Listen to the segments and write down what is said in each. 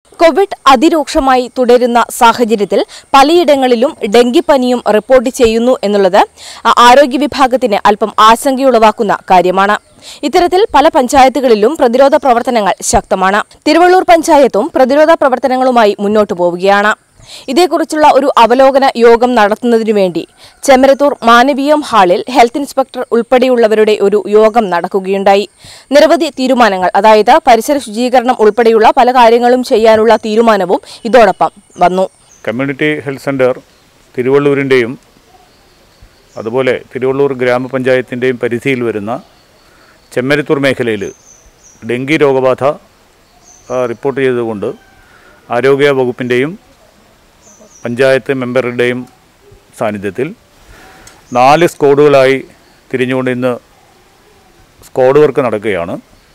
Covid അതിരൂക്ഷമായി തുടരുന്ന സാഹചര്യത്തിൽ പലയിടങ്ങളിലും ഡെങ്കിപ്പനിയും റിപ്പോർട്ട് ചെയ്യുന്നു എന്നുള്ളത് ആ, ആരോഗ്യ വിഭാഗത്തിന് അല്പം ആശങ്കയുളവാക്കുന്ന കാര്യമാണ് ഇത്തരത്തിൽ പല പഞ്ചായത്തുകളിലും പ്രതിരോധ പ്രവർത്തനങ്ങൾ ശക്തമാണ് തിരുവള്ളൂർ പഞ്ചായത്തും പ്രതിരോധ പ്രവർത്തനങ്ങളുമായി മുന്നോട്ടു പോവുകയാണ് ഇതേക്കുറിച്ചുള്ള ഒരു അവലോകന യോഗം നടത്തുന്നതിനു വേണ്ടി ചെമ്മരത്തൂർ മാനവീയം ഹാളിൽ ഹെൽത്ത് ഇൻസ്പെക്ടർ ഉൾപ്പെടെയുള്ളവരുടെ ഒരു യോഗം നടക്കുകയുണ്ടായി നിരവധി തീരുമാനങ്ങൾ അതായത് പരിസര ശുചീകരണം ഉൾപ്പെടെയുള്ള പല കാര്യങ്ങളും ചെയ്യാനുള്ള തീരുമാനവും ഇതോടൊപ്പം വന്നു കമ്മ്യൂണിറ്റി ഹെൽത്ത് സെൻറ്റർ തിരുവള്ളൂരിൻ്റെയും അതുപോലെ തിരുവള്ളൂർ ഗ്രാമപഞ്ചായത്തിൻ്റെയും പരിധിയിൽ വരുന്ന ചെമ്മരത്തൂർ മേഖലയിൽ ഡെങ്കി രോഗബാധ ആ, റിപ്പോർട്ട് ചെയ്തതുകൊണ്ട് ആരോഗ്യ വകുപ്പിൻ്റെയും പഞ്ചായത്ത് മെമ്പറുടെയും സാന്നിധ്യത്തിൽ നാല് സ്ക്വാഡുകളായി തിരിഞ്ഞുകൊണ്ട് ഇന്ന് സ്ക്വാഡ് വർക്ക് നടക്കുകയാണ്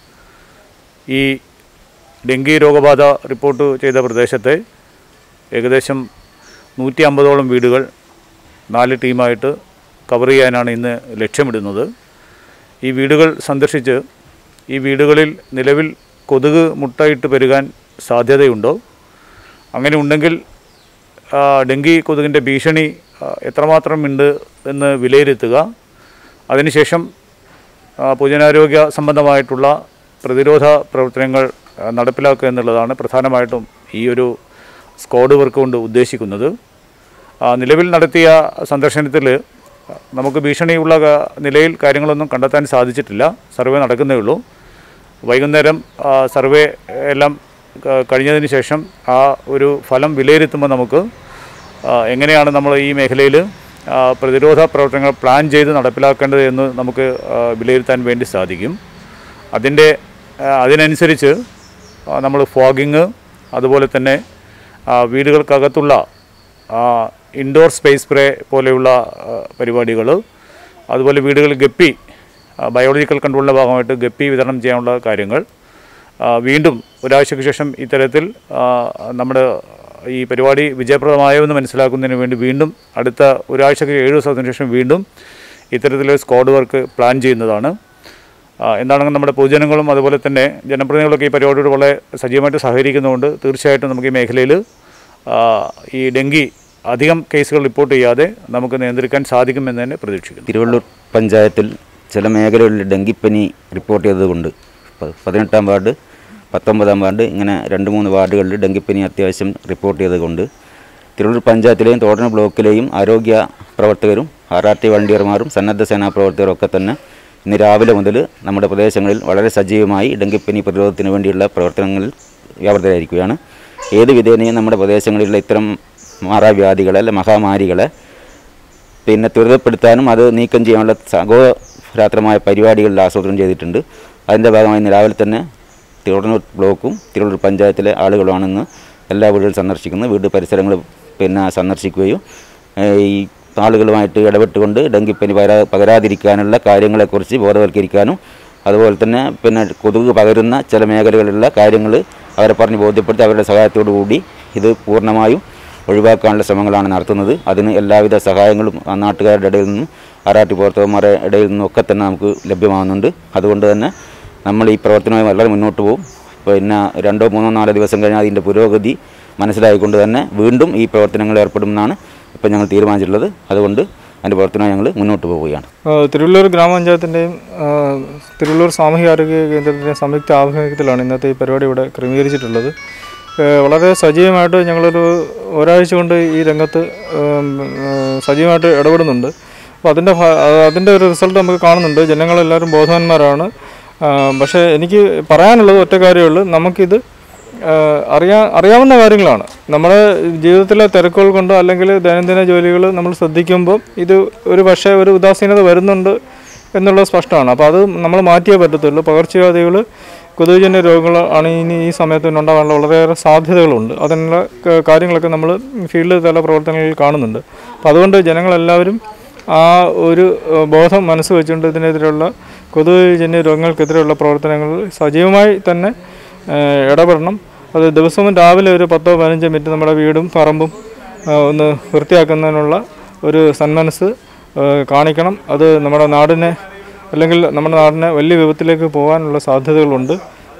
ഈ ഡെങ്കി രോഗബാധ റിപ്പോർട്ട് ചെയ്ത പ്രദേശത്തെ ഏകദേശം നൂറ്റി അമ്പതോളം വീടുകൾ നാല് ടീമായിട്ട് കവർ ചെയ്യാനാണ് ഇന്ന് ലക്ഷ്യമിടുന്നത് ഈ വീടുകൾ സന്ദർശിച്ച് ഈ വീടുകളിൽ നിലവിൽ കൊതുക് മുട്ടയിട്ട് പെരുകാൻ സാധ്യതയുണ്ടോ അങ്ങനെ ഉണ്ടെങ്കിൽ ആ, ഡെങ്കി കൊതുകിൻ്റെ ഭീഷണി ആ, എത്രമാത്രം ഉണ്ട് എന്ന് വിലയിരുത്തുക അതിനുശേഷം ആ, പൊതുജനാരോഗ്യ സംബന്ധമായിട്ടുള്ള പ്രതിരോധ പ്രവർത്തനങ്ങൾ ആ, നടപ്പിലാക്കുക എന്നുള്ളതാണ് പ്രധാനമായിട്ടും ഈ ഒരു സ്ക്വാഡ് വർക്ക് കൊണ്ട് ഉദ്ദേശിക്കുന്നത് ആ, നിലവിൽ നടത്തിയ സന്ദർശനത്തിൽ നമുക്ക് ഭീഷണിയുള്ള ക- നിലയിൽ കാര്യങ്ങളൊന്നും കണ്ടെത്താൻ സാധിച്ചിട്ടില്ല സർവേ നടക്കുന്നേ ഉള്ളൂ വൈകുന്നേരം ആ, സർവേ എല്ലാം ക- കഴിഞ്ഞതിന് ശേഷം ആ ഒരു ഫലം വിലയിരുത്തുമ്പോൾ നമുക്ക് ആ, എങ്ങനെയാണ് നമ്മൾ ഈ മേഖലയിൽ ആ, പ്രതിരോധ പ്രവർത്തനങ്ങൾ പ്ലാൻ ചെയ്ത് നടപ്പിലാക്കേണ്ടത് എന്ന് നമുക്ക് ആ, വിലയിരുത്താൻ വേണ്ടി സാധിക്കും അതിൻ്റെ ആ, അതിനനുസരിച്ച് നമ്മൾ ഫോഗിങ് അതുപോലെ തന്നെ ആ, വീടുകൾക്കകത്തുള്ള ഇൻഡോർ സ്പേസ് സ്പ്രേ പോലെയുള്ള പരിപാടികൾ അതുപോലെ വീടുകളിൽ ഗപ്പി ആ, ബയോളജിക്കൽ കൺട്രോളിൻ്റെ ഭാഗമായിട്ട് ഗപ്പി വിതരണം ചെയ്യാനുള്ള കാര്യങ്ങൾ ആ, വീണ്ടും ഒരാഴ്ചയ്ക്ക് ശേഷം ഇത്തരത്തിൽ ആ, നമ്മുടെ ഈ പരിപാടി വിജയപ്രദമായോ എന്ന് മനസ്സിലാക്കുന്നതിന് വേണ്ടി വീണ്ടും അടുത്ത ഒരാഴ്ചയ്ക്ക് ഏഴ് ദിവസത്തിന് ശേഷം വീണ്ടും ഇത്തരത്തിലൊരു സ്ക്വാഡ് വർക്ക് പ്ലാൻ ചെയ്യുന്നതാണ് ആ, എന്താണെങ്കിലും നമ്മുടെ പൊതുജനങ്ങളും അതുപോലെ തന്നെ ജനപ്രതിനിധികളൊക്കെ ഈ പരിപാടിയോട് വളരെ സജീവമായിട്ട് സഹകരിക്കുന്നതുകൊണ്ട് തീർച്ചയായിട്ടും നമുക്ക് ഈ മേഖലയിൽ ആ, ഈ ഡെങ്കി അധികം കേസുകൾ റിപ്പോർട്ട് ചെയ്യാതെ നമുക്ക് നിയന്ത്രിക്കാൻ സാധിക്കുമെന്ന് തന്നെ പ്രതീക്ഷിക്കുന്നു തിരുവള്ളൂർ പഞ്ചായത്തിൽ ചില മേഖലകളിൽ ഡെങ്കിപ്പനി റിപ്പോർട്ട് ചെയ്തതുകൊണ്ട് പ- പതിനെട്ടാം വാർഡ് പത്തൊമ്പതാം വാർഡ് ഇങ്ങനെ രണ്ട് മൂന്ന് വാർഡുകളിൽ ഡെങ്കിപ്പനി അത്യാവശ്യം റിപ്പോർട്ട് ചെയ്തതുകൊണ്ട് തിരുവള്ളൂർ പഞ്ചായത്തിലെയും തോടന ബ്ലോക്കിലെയും ആരോഗ്യ പ്രവർത്തകരും ആർ ആർ ടി വളണ്ടിയർമാരും സന്നദ്ധ സേനാ പ്രവർത്തകരും ഒക്കെ തന്നെ ഇന്ന് രാവിലെ മുതൽ നമ്മുടെ പ്രദേശങ്ങളിൽ വളരെ സജീവമായി ഡെങ്കിപ്പനി പ്രതിരോധത്തിന് വേണ്ടിയുള്ള പ്രവർത്തനങ്ങളിൽ വ്യാപൃതരായിരിക്കുകയാണ് ഏത് വിധേനയും നമ്മുടെ പ്രദേശങ്ങളിലുള്ള ഇത്തരം മാറാവ്യാധികളെ അല്ലെ മഹാമാരികളെ പിന്നെ ത്വരിതപ്പെടുത്താനും അത് നീക്കം ചെയ്യാനുള്ള സഹോരാത്രമായ പരിപാടികളിൽ ആസൂത്രണം ചെയ്തിട്ടുണ്ട് അതിൻ്റെ ഭാഗമായി ഇന്ന് രാവിലെ തന്നെ തിരുവള്ളൂർ ബ്ലോക്കും തിരുവള്ളൂർ പഞ്ചായത്തിലെ ആളുകളുമാണ് ഇന്ന് എല്ലാ വീടുകളും സന്ദർശിക്കുന്നത് വീട് പരിസരങ്ങൾ പിന്നെ സന്ദർശിക്കുകയും ഏഹ് ഈ ആളുകളുമായിട്ട് ഇടപെട്ടുകൊണ്ട് ഡെങ്കിപ്പനി പകരാ പകരാതിരിക്കാനുള്ള കാര്യങ്ങളെക്കുറിച്ച് ബോധവൽക്കരിക്കാനും അതുപോലെ തന്നെ പിന്നെ കൊതുക് പകരുന്ന ചില മേഖലകളിലുള്ള കാര്യങ്ങൾ അവരെ പറഞ്ഞ് ബോധ്യപ്പെടുത്തി അവരുടെ സഹായത്തോടു കൂടി ഇത് പൂർണ്ണമായും ഒഴിവാക്കാനുള്ള ശ്രമങ്ങളാണ് നടത്തുന്നത് അതിന് എല്ലാവിധ സഹായങ്ങളും ആ നാട്ടുകാരുടെ ഇടയിൽ നിന്നും ആറാട്ടി പ്രവർത്തകന്മാരുടെ ഇടയിൽ നിന്നും ഒക്കെ തന്നെ നമുക്ക് ലഭ്യമാകുന്നുണ്ട് അതുകൊണ്ട് തന്നെ നമ്മൾ ഈ പ്രവർത്തനവുമായി വളരെ മുന്നോട്ട് പോകും പിന്നെ രണ്ടോ മൂന്നോ നാലോ ദിവസം കഴിഞ്ഞാൽ അതിൻ്റെ പുരോഗതി മനസ്സിലായിക്കൊണ്ട് തന്നെ വീണ്ടും ഈ പ്രവർത്തനങ്ങളിൽ ഏർപ്പെടുമെന്നാണ് ഇപ്പം ഞങ്ങൾ തീരുമാനിച്ചിട്ടുള്ളത് അതുകൊണ്ട് അതിൻ്റെ പ്രവർത്തനം ഞങ്ങൾ മുന്നോട്ട് പോവുകയാണ് ആ, തിരുവള്ളൂർ ഗ്രാമപഞ്ചായത്തിൻ്റെയും ആ, തിരുവള്ളൂർ സാമൂഹികാരോഗ്യ കേന്ദ്രത്തിൻ്റെയും സംയുക്ത ആഭിമുഖ്യത്തിലാണ് ഇന്നത്തെ ഈ പരിപാടി ഇവിടെ ക്രമീകരിച്ചിട്ടുള്ളത് ഏ, വളരെ സജീവമായിട്ട് ഞങ്ങളൊരു ഒരാഴ്ച കൊണ്ട് ഈ രംഗത്ത് ഉം, ആ, സജീവമായിട്ട് ഇടപെടുന്നുണ്ട് അപ്പോൾ അതിൻ്റെ ഫ- അതിൻ്റെ ഒരു റിസൾട്ട് നമുക്ക് കാണുന്നുണ്ട് ജനങ്ങളെല്ലാവരും ബോധവാന്മാരാണ് ആ, പക്ഷേ എനിക്ക് പറയാനുള്ളത് ഒറ്റ കാര്യമേ ഉള്ളൂ നമുക്കിത് ആഹ് അറിയാ അറിയാവുന്ന കാര്യങ്ങളാണ് നമ്മുടെ ജീവിതത്തിലെ തിരക്കുകൾ കൊണ്ടോ അല്ലെങ്കിൽ ദൈനംദിന ജോലികൾ നമ്മൾ ശ്രദ്ധിക്കുമ്പോൾ ഇത് ഒരു പക്ഷേ ഒരു ഉദാസീനത വരുന്നുണ്ട് എന്നുള്ളത് സ്പഷ്ടമാണ് അപ്പോൾ അത് നമ്മൾ മാറ്റിയേ പറ്റത്തുള്ളൂ പകർച്ചവ്യാധികൾ കൊതുകുജന്യ രോഗങ്ങൾ ആണ് ഇനി ഈ സമയത്ത് ഉണ്ടാകാനുള്ള വളരെയേറെ സാധ്യതകളുണ്ട് അതിനുള്ള ക- കാര്യങ്ങളൊക്കെ നമ്മൾ ഫീൽഡ് തല പ്രവർത്തനങ്ങളിൽ കാണുന്നുണ്ട് അപ്പോൾ അതുകൊണ്ട് ജനങ്ങളെല്ലാവരും ആ ഒരു ഏഹ്, ബോധം മനസ്സ് വെച്ചുകൊണ്ട് ഇതിനെതിരെയുള്ള കൊതുകുജന്യ രോഗങ്ങൾക്കെതിരെയുള്ള പ്രവർത്തനങ്ങളിൽ സജീവമായി തന്നെ ഏഹ്, ഇടപെടണം അത് ദിവസവും രാവിലെ ഒരു പത്തോ പതിനഞ്ചോ മിനിറ്റ് നമ്മുടെ വീടും പറമ്പും ഏഹ്, ഒന്ന് വൃത്തിയാക്കുന്നതിനുള്ള ഒരു സന്മനസ് ഏഹ്, കാണിക്കണം അത് നമ്മുടെ നാടിനെ അല്ലെങ്കിൽ നമ്മുടെ നാടിനെ വലിയ വിപത്തിലേക്ക് പോകാനുള്ള സാധ്യതകളുണ്ട്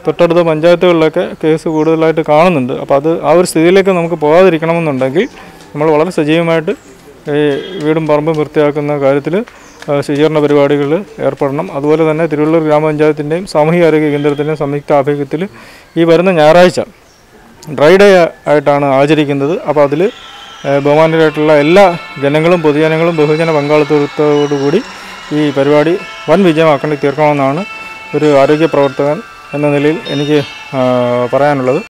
തൊട്ടടുത്ത പഞ്ചായത്തുകളിലൊക്കെ കേസ് കൂടുതലായിട്ട് കാണുന്നുണ്ട് അപ്പോൾ അത് ആ ഒരു സ്ഥിതിയിലേക്ക് നമുക്ക് പോകാതിരിക്കണമെന്നുണ്ടെങ്കിൽ നമ്മൾ വളരെ സജീവമായിട്ട് ഈ വീടും പറമ്പും വൃത്തിയാക്കുന്ന കാര്യത്തിൽ ശുചീകരണ പരിപാടികളിൽ ഏർപ്പെടണം അതുപോലെ തന്നെ തിരുവള്ളൂർ ഗ്രാമപഞ്ചായത്തിൻ്റെയും സാമൂഹികാരോഗ്യ കേന്ദ്രത്തിൻ്റെയും സംയുക്ത ആഭിമുഖ്യത്തിൽ ഈ വരുന്ന ഞായറാഴ്ച ഡ്രൈ ഡേ ആയിട്ടാണ് ആചരിക്കുന്നത് അപ്പോൾ അതിൽ ബഹുമാനരായിട്ടുള്ള എല്ലാ ജനങ്ങളും പൊതുജനങ്ങളും ബഹുജന പങ്കാളിത്തത്തോടുകൂടി ഈ പരിപാടി വൻ വിജയമാക്കേണ്ടി തീർക്കണമെന്നാണ് ഒരു ആരോഗ്യ പ്രവർത്തകൻ എന്ന നിലയിൽ എനിക്ക് ആ, പറയാനുള്ളത്